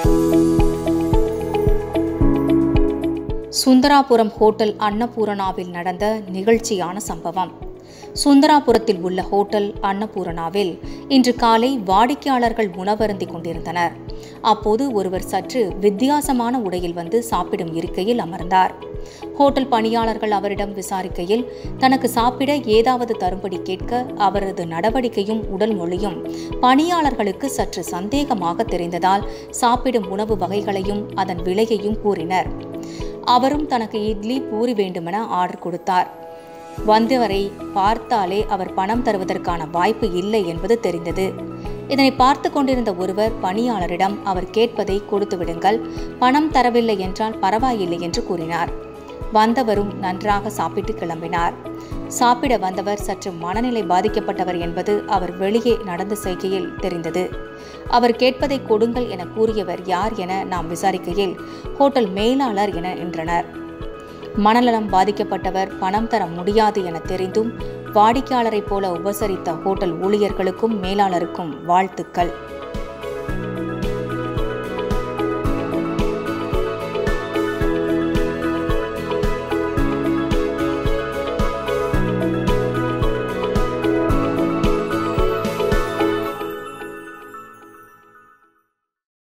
Sundarapuram hotel அன்னபூரணாவில் நடந்த நிகழ்ச்சியான சம்பவம் சுந்தராபுரத்தில் உள்ள ஹோட்டல் அன்னபூரணாவில் இன்று காலை வாடிக்கையாளர்கள் உணவருந்திக் கொண்டிருந்தனர் அப்போது ஒருவர் சற்று வித்தியாசமான உடையில் வந்து சாப்பிடும் இருக்கையில் அமர்ந்தார் ஹோட்டல் பணியாளர்கள் அவரிடம் விசாரிக்கையில் தனக்கு சாப்பிட ஏதாவது தரும்படி கேட்க அவரது நடவடிக்கையும் உடல் மொழியும் பணியாளர்களுக்கு சற்று சந்தேகமாக தெரிந்ததால் சாப்பிடும் உணவு வகைகளையும் அதன் விலையையும் கூறினர் அவரும் தனக்கு இட்லி பூரி வேண்டுமென ஆர்டர் கொடுத்தார் வந்தவரை பார்த்தாலே அவர் பணம் தருவதற்கான வாய்ப்பு இல்லை என்பது தெரிந்தது இதனை பார்த்து கொண்டிருந்த ஒருவர் பணியாளரிடம் அவர் கேட்பதை கொடுத்து விடுங்கள் பணம் தரவில்லை என்றால் பரவாயில்லை என்று கூறினார் வந்தவரும் நன்றாக சாப்பிட்டு கிளம்பினார் சாப்பிட வந்தவர் சற்று மனநிலை பாதிக்கப்பட்டவர் என்பது அவர் வெளியே நடந்து செய்கையில் தெரிந்தது அவர் கேட்பதை கொடுங்கள் என கூறியவர் யார் என நாம் விசாரிக்கையில் ஹோட்டல் மேலாளர் என என்றனர் மனநலம் பாதிக்கப்பட்டவர் பணம் தர முடியாது என தெரிந்தும் வாடிக்கையாளரைப் போல உபசரித்த ஹோட்டல் ஊழியர்களுக்கும் மேலாளருக்கும் வாழ்த்துக்கள்